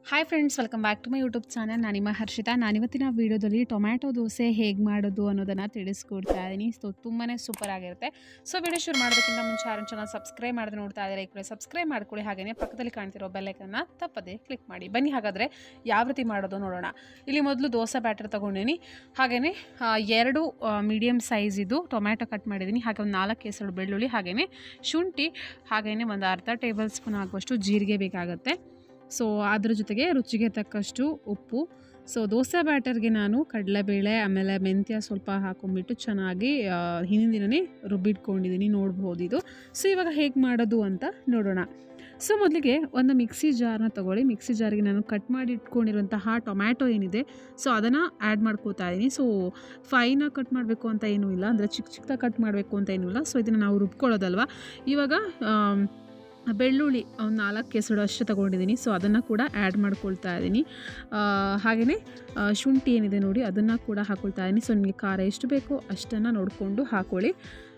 hi friends welcome back to my YouTube channel ನಾನು ನಿಮ್ಮ ಹರ್ಷಿತಾ ನಾನಿವತ್ತಿನ ವೀಡಿಯೋದಲ್ಲಿ ಟೊಮ್ಯಾಟೊ ದೋಸೆ ಹೇಗೆ ಮಾಡೋದು ಅನ್ನೋದನ್ನು ತಿಳಿಸ್ಕೊಡ್ತಾ ಇದ್ದೀನಿ ಸೊ ತುಂಬಾ ಸೂಪರ್ ಆಗಿರುತ್ತೆ ಸೊ ವಿಡಿಯೋ ಶುರು ಮಾಡೋದಕ್ಕಿಂತ ಮುಂಚೆ ಯಾರು ಚಾನಲ್ ಸಬ್ಸ್ಕ್ರೈಬ್ ಮಾಡಿದ್ರೆ ನೋಡ್ತಾ ಇದ್ದಾರೆ ಈ ಕಡೆ ಸಬ್ಸ್ಕ್ರೈಬ್ ಮಾಡ್ಕೊಳ್ಳಿ ಹಾಗೆಯೇ ಪಕ್ಕದಲ್ಲಿ ಕಾಣ್ತಿರೋ ಬೆಲ್ಲೈಕನ್ನ ತಪ್ಪದೆ ಕ್ಲಿಕ್ ಮಾಡಿ ಬನ್ನಿ ಹಾಗಾದರೆ ಯಾವ ರೀತಿ ಮಾಡೋದು ನೋಡೋಣ ಇಲ್ಲಿ ಮೊದಲು ದೋಸೆ ಬ್ಯಾಟರ್ ತೊಗೊಂಡಿನಿ ಹಾಗೆಯೇ ಎರಡು ಮೀಡಿಯಮ್ ಸೈಜ್ ಇದು ಟೊಮ್ಯಾಟೊ ಕಟ್ ಮಾಡಿದ್ದೀನಿ ಹಾಗೆ ಒಂದು ನಾಲ್ಕು ಹೆಸರು ಬೆಳ್ಳುಳ್ಳಿ ಹಾಗೆಯೇ ಶುಂಠಿ ಹಾಗೆಯೇ ಒಂದು ಅರ್ಧ ಟೇಬಲ್ ಸ್ಪೂನ್ ಆಗುವಷ್ಟು ಜೀರಿಗೆ ಬೇಕಾಗುತ್ತೆ ಸೊ ಅದ್ರ ಜೊತೆಗೆ ರುಚಿಗೆ ತಕ್ಕಷ್ಟು ಉಪ್ಪು ಸೊ ದೋಸೆ ಬ್ಯಾಟರ್ಗೆ ನಾನು ಕಡಲೆಬೇಳೆ ಆಮೇಲೆ ಮೆಂತ್ಯ ಸ್ವಲ್ಪ ಹಾಕೊಂಡ್ಬಿಟ್ಟು ಚೆನ್ನಾಗಿ ಆ, ಹಿಂದಿನ ದಿನವೇ ರುಬ್ಬಿಟ್ಕೊಂಡಿದ್ದೀನಿ ನೋಡ್ಬೋದು ಇದು ಸೊ ಇವಾಗ ಹೇಗೆ ಮಾಡೋದು ಅಂತ ನೋಡೋಣ ಸೊ ಮೊದಲಿಗೆ ಒಂದು ಮಿಕ್ಸಿ ಜಾರ್ನ ತೊಗೊಳ್ಳಿ ಮಿಕ್ಸಿ ಜಾರಿಗೆ ನಾನು ಕಟ್ ಮಾಡಿ ಇಟ್ಕೊಂಡಿರುವಂತಹ ಟೊಮ್ಯಾಟೊ ಏನಿದೆ ಸೊ ಅದನ್ನು ಆ್ಯಡ್ ಮಾಡ್ಕೋತಾ ಇದ್ದೀನಿ ಸೊ ಫೈನಾಗಿ ಕಟ್ ಮಾಡಬೇಕು ಅಂತ ಏನೂ ಇಲ್ಲ ಅಂದರೆ ಚಿಕ್ಕ ಚಿಕ್ಕದಾಗಿ ಕಟ್ ಮಾಡಬೇಕು ಅಂತ ಏನೂ ಇಲ್ಲ ಸೊ ಇದನ್ನು ನಾವು ರುಬ್ಕೊಳ್ಳೋದಲ್ವ ಇವಾಗ ಆಮ್, ಬೆಳ್ಳುಳ್ಳಿ ಒಂದು ನಾಲ್ಕು ಕೆಸರು ಅಷ್ಟು ತೊಗೊಂಡಿದ್ದೀನಿ ಸೊ ಅದನ್ನು ಕೂಡ ಆ್ಯಡ್ ಮಾಡ್ಕೊಳ್ತಾ ಇದ್ದೀನಿ ಹಾಗೆಯೇ ಶುಂಠಿ ಏನಿದೆ ನೋಡಿ ಅದನ್ನು ಕೂಡ ಹಾಕ್ಕೊಳ್ತಾ ಇದ್ದೀನಿ ಸೊ ನಿಮಗೆ ಖಾರ ಎಷ್ಟು ಬೇಕೋ ಅಷ್ಟನ್ನು ನೋಡಿಕೊಂಡು ಹಾಕ್ಕೊಳ್ಳಿ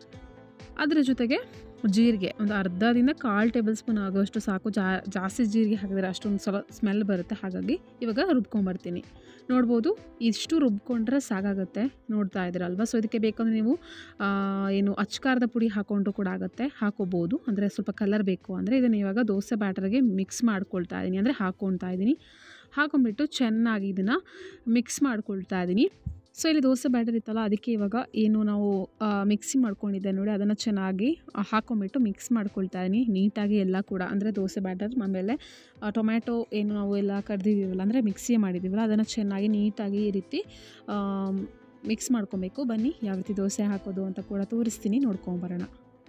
ಅದರ ಜೊತೆಗೆ ಜೀರಿಗೆ ಒಂದು ಅರ್ಧದಿಂದ ಕಾಲು ಟೇಬಲ್ ಸ್ಪೂನ್ ಆಗೋಷ್ಟು ಸಾಕು ಜಾ ಜಾಸ್ತಿ ಜೀರಿಗೆ ಹಾಕಿದ್ರೆ ಅಷ್ಟೊಂದು ಸ್ವಲ್ಪ ಸ್ಮೆಲ್ ಬರುತ್ತೆ ಹಾಗಾಗಿ ಇವಾಗ ರುಬ್ಕೊಂಬರ್ತೀನಿ ನೋಡ್ಬೋದು ಇಷ್ಟು ರುಬ್ಕೊಂಡ್ರೆ ಸಾಕಾಗುತ್ತೆ ನೋಡ್ತಾ ಇದ್ದೀರಲ್ವ ಸೊ ಇದಕ್ಕೆ ಬೇಕಂದ್ರೆ ನೀವು ಆ, ಏನು ಅಚ್ಕಾರದ ಪುಡಿ ಹಾಕೊಂಡ್ರು ಕೂಡ ಆಗುತ್ತೆ ಹಾಕೋಬೋದು ಅಂದರೆ ಸ್ವಲ್ಪ ಕಲರ್ ಬೇಕು ಅಂದರೆ ಇದನ್ನು ಇವಾಗ ದೋಸೆ ಬ್ಯಾಟರ್ಗೆ ಮಿಕ್ಸ್ ಮಾಡ್ಕೊಳ್ತಾ ಇದ್ದೀನಿ ಅಂದರೆ ಹಾಕ್ಕೊಳ್ತಾ ಇದ್ದೀನಿ ಹಾಕೊಂಡ್ಬಿಟ್ಟು ಚೆನ್ನಾಗಿ ಇದನ್ನು ಮಿಕ್ಸ್ ಮಾಡ್ಕೊಳ್ತಾ ಇದ್ದೀನಿ ಸೊ ಇಲ್ಲಿ ದೋಸೆ ಬ್ಯಾಟರ್ ಇತ್ತಲ್ಲ ಅದಕ್ಕೆ ಇವಾಗ ಏನು ನಾವು ಆ, ಮಿಕ್ಸಿ ಮಾಡ್ಕೊಂಡಿದ್ದೆ ನೋಡಿ ಅದನ್ನು ಚೆನ್ನಾಗಿ ಆ, ಹಾಕೊಂಡ್ಬಿಟ್ಟು ಮಿಕ್ಸ್ ಮಾಡ್ಕೊಳ್ತಾ ಇದ್ದೀನಿ ನೀಟಾಗಿ ಎಲ್ಲ ಕೂಡ ಅಂದರೆ ದೋಸೆ ಬ್ಯಾಟರ್ ಆಮೇಲೆ ಆ, ಟೊಮ್ಯಾಟೊ ಏನು ನಾವು ಎಲ್ಲ ಕಡ್ದಿದ್ದೀವಲ್ಲ ಅಂದರೆ ಮಿಕ್ಸಿ ಮಾಡಿದ್ದೀವಲ್ಲ ಅದನ್ನು ಚೆನ್ನಾಗಿ ನೀಟಾಗಿ ಈ ರೀತಿ ಮಿಕ್ಸ್ ಮಾಡ್ಕೊಬೇಕು ಬನ್ನಿ ಯಾವ ರೀತಿ ದೋಸೆ ಹಾಕೋದು ಅಂತ ಕೂಡ ತೋರಿಸ್ತೀನಿ ನೋಡ್ಕೊಂಬರೋಣ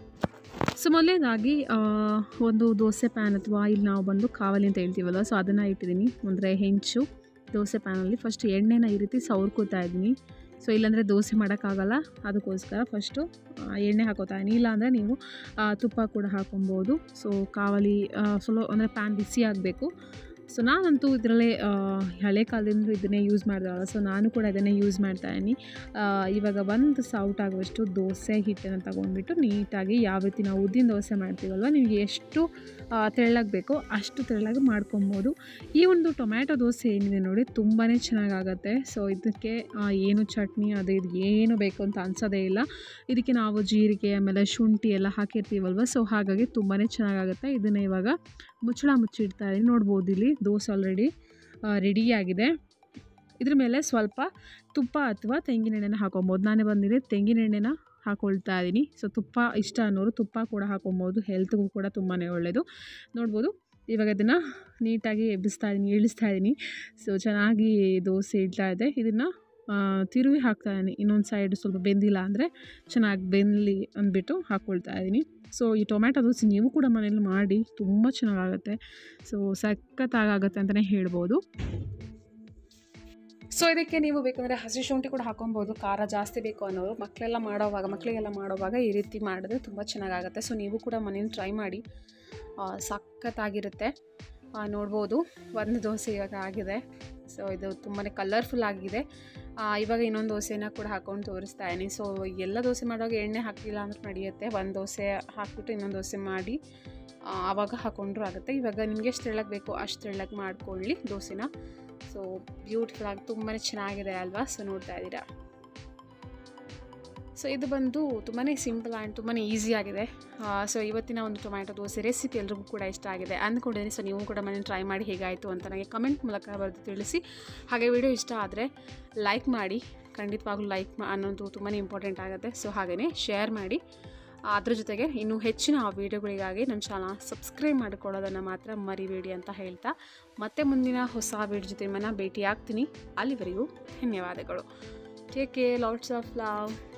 ಸೊ ಮೊದಲನೇದಾಗಿ ಒಂದು ದೋಸೆ ಪ್ಯಾನ್ ಅಥವಾ ಇಲ್ಲಿ ನಾವು ಬಂದು ಕಾವಲಿ ಅಂತ ಹೇಳ್ತೀವಲ್ಲ ಸೊ ಅದನ್ನು ಇಟ್ಟಿದ್ದೀನಿ ಅಂದರೆ ಹೆಂಚು ದೋಸೆ ಪ್ಯಾನಲ್ಲಿ ಫಸ್ಟ್ ಎಣ್ಣೆನ ಈ ರೀತಿ ಸವರ್ಕೋತಾ ಇದ್ದೀನಿ ಸೊ ಇಲ್ಲಾಂದರೆ ದೋಸೆ ಮಾಡೋಕ್ಕಾಗಲ್ಲ ಅದಕ್ಕೋಸ್ಕರ ಫಸ್ಟು ಎಣ್ಣೆ ಹಾಕೋತಾ ಇದ್ದೀನಿ ಇಲ್ಲಾಂದರೆ ನೀವು ಆ, ತುಪ್ಪ ಕೂಡ ಹಾಕೊಬೋದು ಸೊ ಕಾವಲಿ ಆ, ಸ್ವಲ್ಪ ಅಂದರೆ ಪ್ಯಾನ್ ಬಿಸಿ ಆಗಬೇಕು ಸೊ ನಾನಂತೂ ಇದರಲ್ಲೇ ಹಳೆ ಕಾಲದಿಂದ ಇದನ್ನೇ ಯೂಸ್ ಮಾಡಿದವಲ್ಲ ಸೊ ನಾನು ಕೂಡ ಇದನ್ನೇ ಯೂಸ್ ಮಾಡ್ತಾ ಇದ್ದೀನಿ ಆ, ಇವಾಗ ಒಂದು ಸೌಟ್ ಆಗುವಷ್ಟು ದೋಸೆ ಹಿಟ್ಟನ್ನು ತಗೊಂಡ್ಬಿಟ್ಟು ನೀಟಾಗಿ ಯಾವ ರೀತಿ ನಾವು ಉದ್ದಿನ ದೋಸೆ ಮಾಡ್ತೀವಲ್ವ ನಿಮಗೆ ಎಷ್ಟು ಆ, ತೆಳ್ಳಗೆ ಬೇಕೋ ಅಷ್ಟು ತೆಳ್ಳಗೆ ಮಾಡ್ಕೊಬೋದು ಈ ಒಂದು ಟೊಮ್ಯಾಟೊ ದೋಸೆ ಏನಿದೆ ನೋಡಿ ತುಂಬಾ ಚೆನ್ನಾಗಾಗತ್ತೆ ಸೊ ಇದಕ್ಕೆ ಆ, ಏನು ಚಟ್ನಿ ಅದು ಇದು ಏನು ಬೇಕು ಅಂತ ಅನ್ಸೋದೇ ಇಲ್ಲ ಇದಕ್ಕೆ ನಾವು ಜೀರಿಗೆ ಆಮೇಲೆ ಶುಂಠಿ ಎಲ್ಲ ಹಾಕಿರ್ತೀವಲ್ವ ಸೊ ಹಾಗಾಗಿ ತುಂಬಾ ಚೆನ್ನಾಗಾಗುತ್ತೆ ಇದನ್ನು ಇವಾಗ ಮುಚ್ಚಳ ಮುಚ್ಚಿಡ್ತಾ ಇದ್ದೀನಿ ನೋಡ್ಬೋದು ಇಲ್ಲಿ ದೋಸೆ ಆಲ್ರೆಡಿ ರೆಡಿಯಾಗಿದೆ ಇದ್ರ ಮೇಲೆ ಸ್ವಲ್ಪ ತುಪ್ಪ ಅಥವಾ ತೆಂಗಿನ ಎಣ್ಣೆನ ಹಾಕೊಬೋದು ನಾನೇ ಬಂದಿದೆ ತೆಂಗಿನ ಎಣ್ಣೆನ ಹಾಕೊಳ್ತಾ ಇದ್ದೀನಿ ಸೊ ತುಪ್ಪ ಇಷ್ಟ ಅನ್ನೋರು ತುಪ್ಪ ಕೂಡ ಹಾಕೊಬೋದು ಹೆಲ್ತ್ಗೂ ಕೂಡ ತುಂಬಾ ಒಳ್ಳೆಯದು ನೋಡ್ಬೋದು ಇವಾಗ ಇದನ್ನು ನೀಟಾಗಿ ಎಬ್ಬಿಸ್ತಾ ಇದ್ದೀನಿ ಇಳಿಸ್ತಾ ಇದ್ದೀನಿ ಸೊ ಚೆನ್ನಾಗಿ ದೋಸೆ ಇಡ್ತಾ ಇದೆ ಇದನ್ನು ತಿರುವಿ ಹಾಕ್ತಾ ಇದ್ದೀನಿ ಇನ್ನೊಂದು ಸೈಡ್ ಸ್ವಲ್ಪ ಬೆಂದಿಲ್ಲ ಅಂದರೆ ಚೆನ್ನಾಗಿ ಬೆಂದಲಿ ಅಂದ್ಬಿಟ್ಟು ಹಾಕ್ಕೊಳ್ತಾ ಇದ್ದೀನಿ ಸೊ ಈ ಟೊಮ್ಯಾಟೊ ದೋಸೆ ನೀವು ಕೂಡ ಮನೇಲಿ ಮಾಡಿ ತುಂಬ ಚೆನ್ನಾಗಾಗುತ್ತೆ ಸೊ ಸಖತ್ತಾಗುತ್ತೆ ಅಂತಲೇ ಹೇಳ್ಬೋದು ಸೊ ಇದಕ್ಕೆ ನೀವು ಬೇಕಂದರೆ ಹಸಿ ಶುಂಠಿ ಕೂಡ ಹಾಕೊಬೋದು ಖಾರ ಜಾಸ್ತಿ ಬೇಕು ಅನ್ನೋರು ಮಕ್ಕಳೆಲ್ಲ ಮಾಡೋವಾಗ ಮಕ್ಕಳಿಗೆಲ್ಲ ಮಾಡೋವಾಗ ಈ ರೀತಿ ಮಾಡಿದ್ರೆ ತುಂಬ ಚೆನ್ನಾಗಾಗುತ್ತೆ ಸೊ ನೀವು ಕೂಡ ಮನೇಲಿ ಟ್ರೈ ಮಾಡಿ ಆ, ಸಖತ್ತಾಗಿರುತ್ತೆ ಆ, ನೋಡ್ಬೋದು ಒಂದು ದೋಸೆ ಇವಾಗ ಆಗಿದೆ ಸೊ ಇದು ತುಂಬಾ ಕಲರ್ಫುಲ್ ಆಗಿದೆ ಆ, ಇವಾಗ ಇನ್ನೊಂದು ದೋಸೆನ ಕೂಡ ಹಾಕ್ಕೊಂಡು ತೋರಿಸ್ತಾ ಇದ್ದೀನಿ ಸೊ ಎಲ್ಲ ದೋಸೆ ಮಾಡುವಾಗ ಎಣ್ಣೆ ಹಾಕಿಲ್ಲ ಅಂದ್ರೆ ನಡೆಯುತ್ತೆ ಒಂದು ದೋಸೆ ಹಾಕ್ಬಿಟ್ಟು ಇನ್ನೊಂದು ದೋಸೆ ಮಾಡಿ ಆ, ಆವಾಗ ಹಾಕ್ಕೊಂಡ್ರು ಆಗುತ್ತೆ ಇವಾಗ ನಿಮಗೆ ಎಷ್ಟು ತೆಳ್ಳಗೆ ಬೇಕೋ ಅಷ್ಟು ತೆಳ್ಳಗೆ ಮಾಡ್ಕೊಳ್ಳಿ ದೋಸೆನ ಸೊ ಬ್ಯೂಟಿಫುಲ್ ಆಗಿ ತುಂಬಾ ಚೆನ್ನಾಗಿದೆ ಅಲ್ವಾ ಸೊ ನೋಡ್ತಾ ಇದ್ದೀರಾ ಸೊ ಇದು ಬಂದು ತುಂಬಾ ಸಿಂಪಲ್ ಆ್ಯಂಡ್ ತುಂಬಾ ಈಸಿ ಆಗಿದೆ ಸೊ ಇವತ್ತಿನ ಒಂದು ಟೊಮ್ಯಾಟೊ ದೋಸೆ ರೆಸಿಪಿ ಎಲ್ರಿಗೂ ಕೂಡ ಇಷ್ಟ ಆಗಿದೆ ಅಂದ್ಕೊಂಡಿದ್ದೀನಿ ಸೊ ನೀವು ಕೂಡ ಮನೆ ಟ್ರೈ ಮಾಡಿ ಹೇಗಾಯಿತು ಅಂತ ನನಗೆ ಕಮೆಂಟ್ ಮೂಲಕ ಬರೆದು ತಿಳಿಸಿ ಹಾಗೆ ವಿಡಿಯೋ ಇಷ್ಟ ಆದರೆ ಲೈಕ್ ಮಾಡಿ ಖಂಡಿತವಾಗ್ಲೂ ಲೈಕ್ ಅನ್ನೋದು ತುಂಬಾ ಇಂಪಾರ್ಟೆಂಟ್ ಆಗುತ್ತೆ ಸೊ ಹಾಗೆಯೇ ಶೇರ್ ಮಾಡಿ ಅದ್ರ ಜೊತೆಗೆ ಇನ್ನೂ ಹೆಚ್ಚಿನ ವೀಡಿಯೋಗಳಿಗಾಗಿ ನಮ್ಮ ಚಾನಲ್ ಸಬ್ಸ್ಕ್ರೈಬ್ ಮಾಡಿಕೊಳ್ಳೋದನ್ನು ಮಾತ್ರ ಮರಿಬೇಡಿ ಅಂತ ಹೇಳ್ತಾ ಮತ್ತೆ ಮುಂದಿನ ಹೊಸ ವೀಡಿಯೋ ಜೊತೆ ನಿಮ್ಮನ್ನು ಭೇಟಿ ಆಗ್ತೀನಿ ಅಲ್ಲಿವರೆಗೂ ಧನ್ಯವಾದಗಳು take care lots of love